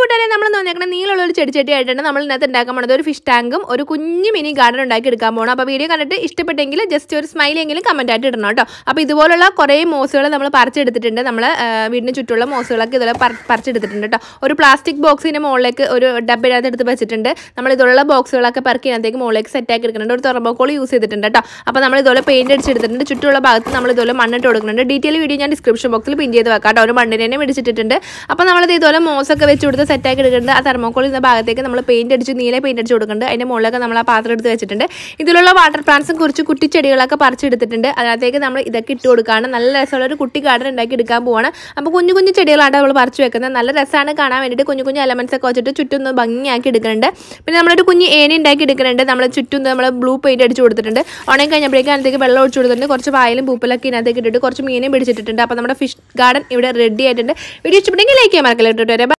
കൂട്ടുകാരെ നമ്മൾ നോക്കിയേക്കണം നീളമുള്ള ഒരു ചെടിച്ചട്ടി ആയിട്ടാണ് നമ്മൾ ഇന്നത്തെ ഉണ്ടാക്കാൻ പോണത് ഒരു ഫിഷ് ടാങ്കും ഒരു കുഞ്ഞു മിനി ഗാർഡൻ ഉണ്ടാക്കി എടുക്കാൻ പോകണം അപ്പോൾ വീഡിയോ കണ്ടിട്ട് ഇഷ്ടപ്പെട്ടെങ്കിൽ ജസ്റ്റ് ഒരു സ്മൈലെങ്കിലും കമന്റ് ആയിട്ട് ഇടണം കേട്ടോ അപ്പോൾ ഇതുപോലുള്ള കുറേ മോസുകൾ നമ്മൾ പറിച്ചെടുത്തിട്ടുണ്ട് നമ്മൾ വീടിന് ചുറ്റുള്ള മോസുകളൊക്കെ ഇതുപോലെ പറി- പറിച്ചെടുത്തിട്ടുണ്ട് കേട്ടോ ഒരു പ്ലാസ്റ്റിക് ബോക്സിൻ്റെ മുകളിലേക്ക് ഒരു ഡബ്ബിനകത്ത് എടുത്ത് വെച്ചിട്ടുണ്ട് നമ്മൾ ഇതുള്ള ബോക്സുകളൊക്കെ പെറുക്കി അതിനകത്തേക്ക് മുകളിലേക്ക് സെറ്റ് ആക്കി എടുക്കുന്നുണ്ട് ഒരു തുറമ്പോക്കോൾ യൂസ് ചെയ്തിട്ടുണ്ട് കേട്ടോ അപ്പോൾ നമ്മൾ ഇതുപോലെ പെയിന്റ് അടിച്ചെടുത്തിട്ടുണ്ട് ചുറ്റുള്ള ഭാഗത്ത് നമ്മൾ ഇതുപോലെ മണ്ണിട്ട് കൊടുക്കുന്നുണ്ട് ഡീറ്റെയിൽ വീഡിയോ ഞാൻ ഡിസ്ക്രിപ്ഷൻ ബോക്സിൽ പിൻ ചെയ്ത് വെക്കാം കേട്ടോ ഒരു മണ്ണിനെ തന്നെ പിടിച്ചിട്ടുണ്ട് അപ്പോൾ നമ്മളിത് ഇതുപോലെ മോസൊക്കെ വെച്ച് കൊടുത്ത് സെറ്റ് ആക്കി എടുക്കുന്നുണ്ട് ആ തെർമോക്കോൾ ഇന്ന ഭാഗത്തേക്ക് നമ്മൾ പെയിന്റ് അടിച്ച് നീല പെയിന്റ് അടിച്ച് കൊടുക്കുന്നുണ്ട് അതിൻ്റെ മുകളിലൊക്കെ നമ്മൾ ആ പാത്രം എടുത്ത് വെച്ചിട്ടുണ്ട് ഇതിലുള്ള വാട്ടർ പ്ലാന്റ്സും കുറച്ച് കുട്ടി ചെടികളൊക്കെ പറിച്ചെടുത്തിട്ടുണ്ട് അതിനകത്തേക്ക് നമ്മൾ ഇതൊക്കെ ഇട്ട് കൊടുക്കുകയാണ് നല്ല രസമുള്ള ഒരു കുട്ടി ഗാർഡൻ ഉണ്ടാക്കി എടുക്കാൻ പോവാണ് അപ്പോൾ കുഞ്ഞു കുഞ്ഞു ചെടികളാണ് നമ്മൾ പറിച്ചു വെക്കുന്നത് നല്ല രസമാണ് കാണാൻ വേണ്ടിയിട്ട് കുഞ്ഞു കുഞ്ഞു എലമെന്റ്സ് ഒക്കെ വെച്ചിട്ട് ചുറ്റും ഒന്ന് ഭംഗിയാക്കി എടുക്കുന്നുണ്ട് പിന്നെ നമ്മളൊരു കുഞ്ഞ് ഏനി ഉണ്ടാക്കി എടുക്കുന്നുണ്ട് നമ്മൾ ചുറ്റും നമ്മൾ ബ്ലൂ പെയിന്റ് അടിച്ച് കൊടുത്തിട്ടുണ്ട് ഉണങ്ങി കഴിഞ്ഞപ്പോഴേക്കും അതിനകത്തേക്ക് വെള്ളം ഒഴിച്ചു കൊടുത്തിട്ടുണ്ട് കുറച്ച് വായിലും പൂപ്പലൊക്കെ ഇതിനകത്തേക്ക് ഇട്ടിട്ട് കുറച്ച് മീനും പിടിച്ചിട്ടുണ്ട് അപ്പോൾ നമ്മുടെ ഫിഷ് ഗാർഡൻ ഇവിടെ റെഡി ആയിട്ടുണ്ട് വീഡിയോ ഇഷ്ടപ്പെട്ടെങ്കിൽ ലൈക്ക് ചെയ്യാൻ മറക്കല്ലോ കേട്ടോ